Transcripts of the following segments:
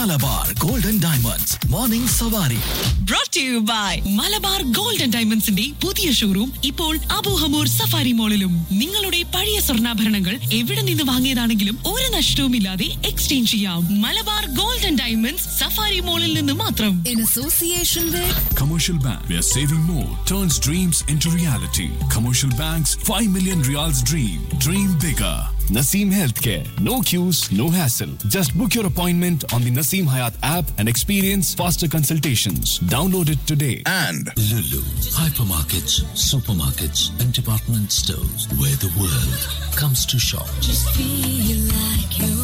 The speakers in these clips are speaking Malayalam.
Malabar golden diamonds morning Savari brought to you by Malabar gold and ഡയമണ്ട്സിന്റെ പുതിയ ഷോറൂം ഇപ്പോൾ അബൂഹമൂർ സഫാരി മോളിലും നിങ്ങളുടെ പഴയ സ്വർണ്ണാഭരണങ്ങൾ എവിടെ നിന്ന് വാങ്ങിയതാണെങ്കിലും ഒരു നഷ്ടവുമില്ലാതെ എക്സ്ചേഞ്ച് ചെയ്യാം Malabar gold and diamonds safari മോളിൽ നിന്ന് മാത്രം in association with Commercial Bank, where saving more turns dreams into reality. Commercial Bank's 5 million reals dream. Dream bigger. Naseem Healthcare. No queues, no hassle. Just book your appointment on the Naseem Hayat app and experience faster consultations. Download it today. And Lulu hypermarkets, supermarkets, and department stores where the world comes to shop. feel like you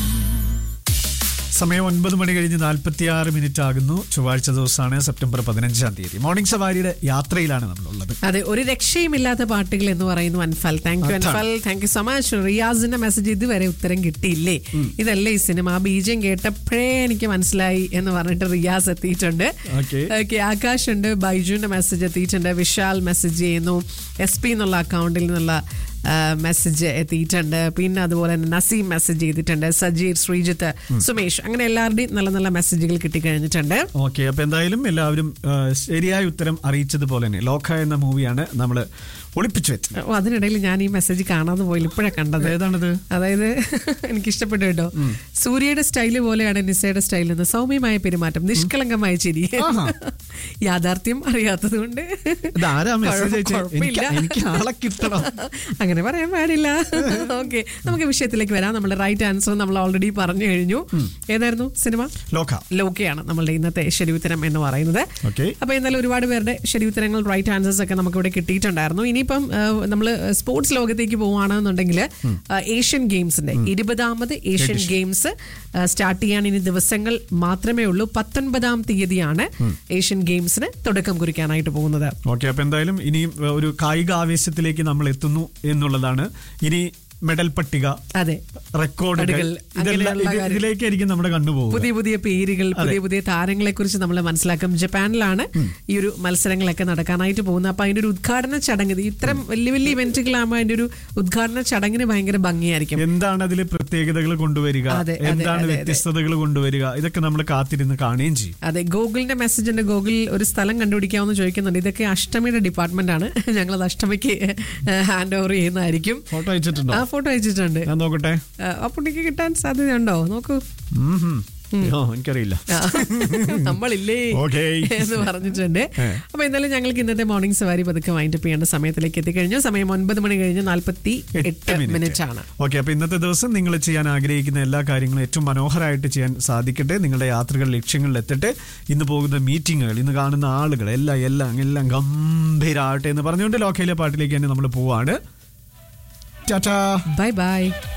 സമയം ഒൻപത് മണി കഴിഞ്ഞ് നാൽപ്പത്തി ആറ് മിനിറ്റ് ആകുന്നു ചൊവ്വാഴ്ച ദിവസമാണ് സെപ്റ്റംബർ പതിനഞ്ചാം തീയതി മോർണിംഗ് സവാരിയുടെ യാത്രയിലാണ് നമ്മളുള്ളത് അതെ ഒരു രക്ഷയുമില്ലാത്ത പാട്ടുകൾ എന്ന് പറയുന്നു അൻഫൽ താങ്ക് യു അതാണ്. Anfal thank you so much റിയാസിന്റെ മെസ്സേജ് ഇതുവരെ ഉത്തരം കിട്ടിയില്ലേ ഇതല്ലേ ഈ സിനിമ ആ ബീജം കേട്ടപ്പോഴേ എനിക്ക് മനസ്സിലായി എന്ന് പറഞ്ഞിട്ട് റിയാസ് എത്തിയിട്ടുണ്ട് Okay. ഓക്കെ ആകാശ് ഉണ്ട് ബൈജുവിന്റെ മെസ്സേജ് എത്തിയിട്ടുണ്ട് വിശാൽ മെസ്സേജ് ചെയ്യുന്നു എസ് പി എന്നുള്ള അക്കൗണ്ടിൽ നിന്നുള്ള മെസ്സേജ് എത്തിയിട്ടുണ്ട് പിന്നെ അതുപോലെ തന്നെ നസീം മെസ്സേജ് ചെയ്തിട്ടുണ്ട് സജീർ ശ്രീജിത്ത് സുമേഷ് അങ്ങനെ എല്ലാവരുടെയും നല്ല നല്ല മെസ്സേജുകൾ കിട്ടിക്കഴിഞ്ഞിട്ടുണ്ട് ഓക്കെ അപ്പൊ എന്തായാലും എല്ലാവരും ആ, ശരിയായ ഉത്തരം അറിയിച്ചതുപോലെ തന്നെ ലോക എന്ന മൂവിയാണ് നമ്മൾ ഒളിപ്പിച്ചു വെച്ചത് ഓ, അതിനിടയിൽ ഞാൻ ഈ മെസ്സേജ് കാണാതെ പോയില്ല ഇപ്പോഴാണ് കണ്ടത് ഏതാണത് അതായത് എനിക്ക് ഇഷ്ടപ്പെട്ടു കേട്ടോ സൂര്യയുടെ സ്റ്റൈല് പോലെയാണ് നിസയുടെ സ്റ്റൈൽ എന്ന് സൗമ്യമായ പെരുമാറ്റം നിഷ്കളങ്കമായ ചിരി യാഥാർത്ഥ്യം അറിയാത്തത് കൊണ്ട് ഇതാരാ മെസ്സേജ് അയച്ചത് എനിക്ക് കുഴപ്പമില്ല. എനിക്ക് ആളെ കിട്ടണം അങ്ങനെ പറയാൻ പാടില്ല ഓക്കെ നമുക്ക് വിഷയത്തിലേക്ക് വരാം നമ്മുടെ റൈറ്റ് ആൻസർ നമ്മൾ ഓൾറെഡി പറഞ്ഞു കഴിഞ്ഞു ഏതായിരുന്നു സിനിമ ലോക ലോക്കയാണ് നമ്മളുടെ ഇന്നത്തെ ശരി ഉത്തരം എന്ന് പറയുന്നത് Okay. അപ്പൊ എന്നാലും ഒരുപാട് പേരുടെ ശരി ഉത്തരങ്ങൾ റൈറ്റ് ആൻസേഴ്സ് ഒക്കെ നമുക്ക് ഇവിടെ കിട്ടിയിട്ടുണ്ടായിരുന്നു ഇനിയിപ്പം നമ്മൾ സ്പോർട്സ് ലോകത്തേക്ക് പോവുകയാണെന്നുണ്ടെങ്കിൽ ഏഷ്യൻ ഗെയിംസിന്റെ ഇരുപതാമത് ഏഷ്യൻ ഗെയിംസ് സ്റ്റാർട്ട് ചെയ്യാൻ ഇനി ദിവസങ്ങൾ മാത്രമേ ഉള്ളൂ പത്തൊൻപതാം തീയതിയാണ് ഏഷ്യൻ ഗെയിംസിന് തുടക്കം കുറിക്കാനായിട്ട് പോകുന്നത് ഓക്കെ അപ്പൊ എന്തായാലും ഇനിയും ഒരു കായിക ആവേശത്തിലേക്ക് നമ്മൾ എത്തുന്നു എന്നുള്ളതാണ് ഇനി മെഡൽ പട്ടിക അതെ റെക്കോർഡുകൾ അടുകൾ, ഇതെല്ലാം അങ്ങനെയുള്ള ഇത് കാര്യം. ഇതിലേക്കായിരിക്കും നമ്മുടെ കണ്ണുപോകും പുതിയ പുതിയ പേരുകൾ പുതിയ പുതിയ താരങ്ങളെ കുറിച്ച് നമ്മൾ മനസ്സിലാക്കും ജപ്പാനിലാണ് ഈ ഒരു മത്സരങ്ങളൊക്കെ നടക്കാനായിട്ട് പോകുന്നത് അപ്പൊ അതിന്റെ ഒരു ഉദ്ഘാടന ചടങ്ങ് ഇത് ഇത്തരം വലിയ വലിയ ഇവന്റുകളാകുമ്പോൾ അതിന്റെ ഒരു ഉദ്ഘാടന ചടങ്ങിന് ഭയങ്കര ഭംഗിയായിരിക്കും എന്താണ് അതിൽ പ്രത്യേകതകൾ കൊണ്ടുവരിക അതെ, അതെ, എന്താണ് അതെ, അതെ. വ്യത്യസ്തതകൾ കൊണ്ടുവരിക ഇതൊക്കെ നമ്മൾ കാത്തിരുന്ന് കാണുകയും ചെയ്യും അതെ ഗൂഗിളിന്റെ മെസ്സേജ് ഉണ്ട് ഗൂഗിൾ ഒരു സ്ഥലം കണ്ടുപിടിക്കാമെന്ന് ചോദിക്കുന്നുണ്ട് ഇതൊക്കെ അഷ്ടമിയുടെ ഡിപ്പാർട്ട്മെന്റ് ആണ് ഞങ്ങളത് അഷ്ടമിക്ക് ഹാൻഡ് ഓവർ ചെയ്യുന്നതായിരിക്കും ഫോട്ടോ അയച്ചിട്ടുണ്ടോ ആ ഫോട്ടോ അയച്ചിട്ടുണ്ട് ഞാൻ നോക്കട്ടെ ആ, ആ പുള്ളിക്ക് കിട്ടാൻ സാധ്യതയുണ്ടോ നോക്കൂ ഉം ഹും. ഓ, എനിക്കറിയില്ല ആ, നമ്മളില്ലേ Okay. എന്ന് പറഞ്ഞിട്ടുണ്ട് അപ്പൊ എന്തായാലും ഞങ്ങൾക്ക് ഇന്നത്തെ മോർണിംഗ് സവാരി പതുക്കെ വൈൻഡപ്പ് ചെയ്യേണ്ട സമയത്തിലേക്ക് എത്തിക്കഴിഞ്ഞു സമയം ഒൻപത് മണി കഴിഞ്ഞ് നാൽപ്പത്തി എട്ട് മിനിറ്റ് ആണ് ഓക്കെ അപ്പൊ ഇന്നത്തെ ദിവസം നിങ്ങൾ ചെയ്യാൻ ആഗ്രഹിക്കുന്ന എല്ലാ കാര്യങ്ങളും ഏറ്റവും മനോഹരമായിട്ട് ചെയ്യാൻ സാധിക്കട്ടെ നിങ്ങളുടെ യാത്രകൾ ലക്ഷ്യങ്ങളിൽ എത്തട്ടെ ഇന്ന് പോകുന്ന മീറ്റിങ്ങുകൾ ഇന്ന് കാണുന്ന ആളുകൾ എല്ലാം എല്ലാം എല്ലാം ഗംഭീരമാകട്ടെ എന്ന് പറഞ്ഞുകൊണ്ട് ലോക്കയിലെ പാട്ടിലേക്ക് തന്നെ നമ്മൾ പോവാണ് ടാറ്റാ ബൈ ബൈ